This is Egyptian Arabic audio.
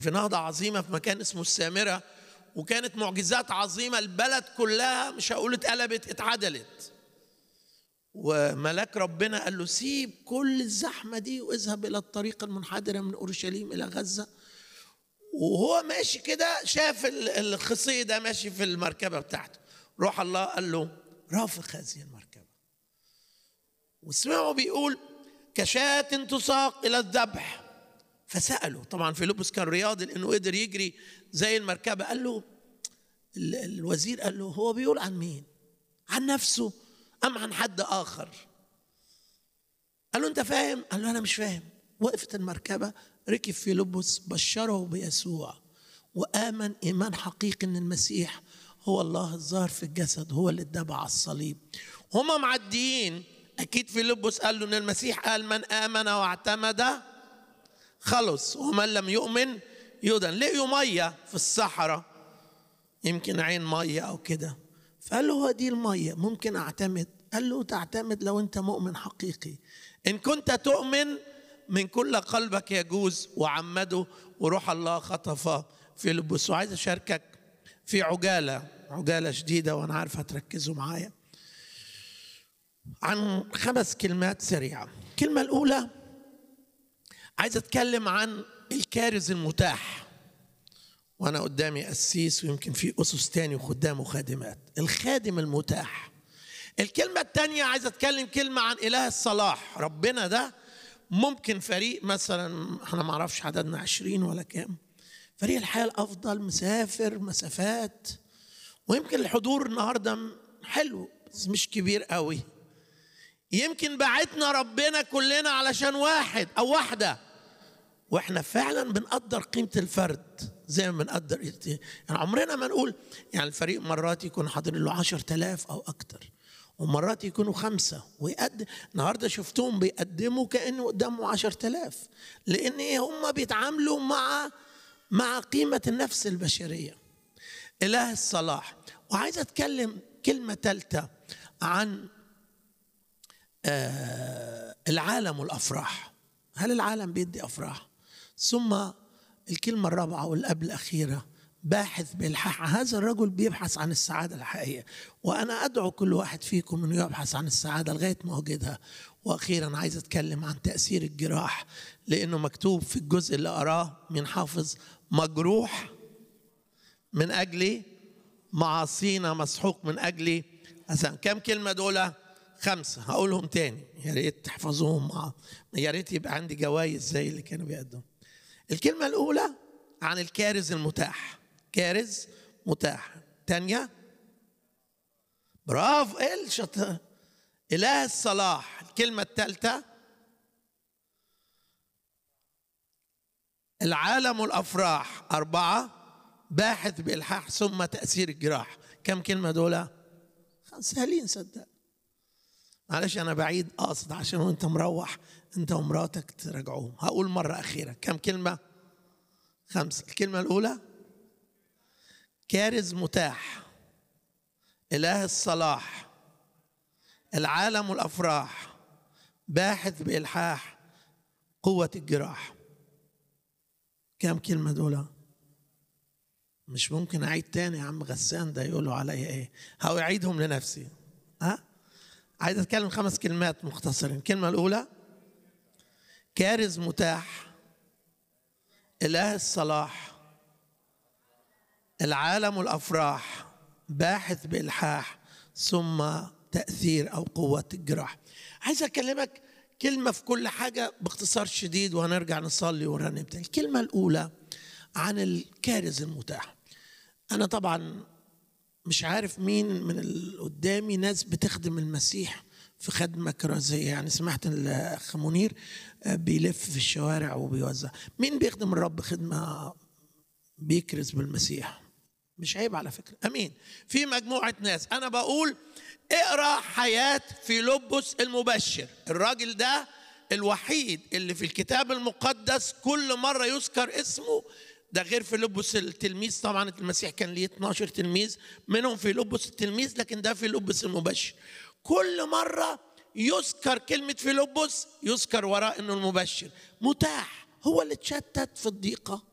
في نهضة عظيمة في مكان اسمه السامرة وكانت معجزات عظيمة البلد كلها مش هقول اتقلبت اتعدلت وملاك ربنا قال له سيب كل الزحمة دي واذهب إلى الطريق المنحدرة من أورشليم إلى غزة وهو ماشي كده شاف الخصي ده ماشي في المركبة بتاعته روح الله قال له رافق هذه المركبة وسمعه بيقول كشاة تساق إلى الذبح فسأله طبعا فيلبس كان رياضي لأنه قدر يجري زي المركبة قال له الوزير قال له هو بيقول عن مين عن نفسه أم عن حد آخر قال له أنت فاهم قال له أنا مش فاهم وقفت المركبة ركب فيلبس بشره بيسوع وآمن إيمان حقيقي أن المسيح هو الله الظاهر في الجسد هو اللي اتبع على الصليب هما معديين أكيد فيلبس قال له أن المسيح قال من آمن واعتمد خلص ومن لم يؤمن يدن لقيوا مية في الصحراء يمكن عين مية أو كده فقال له هو دي المية ممكن أعتمد قال له تعتمد لو أنت مؤمن حقيقي إن كنت تؤمن من كل قلبك يجوز وعمده وروح الله خطف في لبس وعايز أشاركك في عجالة عجالة شديدة وأنا عارف هتركزوا معايا عن خمس كلمات سريعة الكلمة الأولى عايز أتكلم عن الكارز المتاح وأنا قدامي قسيس ويمكن في أسس تاني وخدام وخادمات الخادم المتاح الكلمة التانية عايز أتكلم كلمة عن إله الصلاح ربنا ده ممكن فريق مثلا احنا ما اعرفش عددنا عشرين ولا كام فريق الحياة الأفضل مسافر مسافات ويمكن الحضور النهاردة حلو بس مش كبير قوي يمكن بعتنا ربنا كلنا علشان واحد أو واحدة واحنا فعلا بنقدر قيمة الفرد زي ما بنقدر يعني عمرنا ما نقول يعني الفريق مرات يكون حاضرين له عشر تلاف أو أكتر ومرات يكونوا خمسة ويقدم النهاردة شفتهم بيقدموا كأنه قدامه عشر تلاف لأن إيه هم بيتعاملوا مع مع قيمة النفس البشرية إله الصلاح وعايز أتكلم كلمة ثالثة عن آه العالم والأفراح هل العالم بيدي أفراح ثم الكلمة الرابعة والقبل الأخيرة باحث بالحق هذا الرجل بيبحث عن السعادة الحقيقية وأنا أدعو كل واحد فيكم أنه يبحث عن السعادة لغاية ما وجدها وأخيرا عايز أتكلم عن تأثير الجراح لأنه مكتوب في الجزء اللي أراه من حافظ مجروح من أجل معاصينا مسحوق من أجل حسن كم كلمة دول خمسة هقولهم تاني يا ريت تحفظوهم مع يا ريت يبقى عندي جوائز زي اللي كانوا بيقدموا الكلمة الأولى عن الكارز المتاح كارز متاح تانية برافو ايه الشطر إله الصلاح الكلمة الثالثة العالم والأفراح أربعة باحث بإلحاح ثم تأثير الجراح كم كلمة دول سهلين صدق معلش أنا بعيد قاصد عشان وأنت مروح أنت ومراتك تراجعوهم هقول مرة أخيرة كم كلمة خمسة الكلمة الأولى كارز متاح إله الصلاح العالم والأفراح باحث بإلحاح قوة الجراح كم كلمة دول مش ممكن أعيد تاني يا عم غسان ده يقولوا عليا إيه هو أعيدهم لنفسي ها عايز أتكلم خمس كلمات مختصرين الكلمة الأولى كارز متاح إله الصلاح العالم والأفراح باحث بإلحاح ثم تأثير أو قوة الجراح عايز أكلمك كلمة في كل حاجة باختصار شديد وهنرجع نصلي ورنم الكلمة الأولى عن الكارز المتاح أنا طبعا مش عارف مين من اللي قدامي ناس بتخدم المسيح في خدمة كرازية يعني سمعت الأخ منير بيلف في الشوارع وبيوزع مين بيخدم الرب خدمة بيكرز بالمسيح مش عيب على فكرة أمين في مجموعة ناس أنا بقول اقرأ حياة فيلبس المبشر الراجل ده الوحيد اللي في الكتاب المقدس كل مرة يذكر اسمه ده غير فيلبس التلميذ طبعا المسيح كان ليه 12 تلميذ منهم فيلبس التلميذ لكن ده فيلبس المبشر كل مرة يذكر كلمة فيلبس يذكر وراء انه المبشر متاح هو اللي اتشتت في الضيقة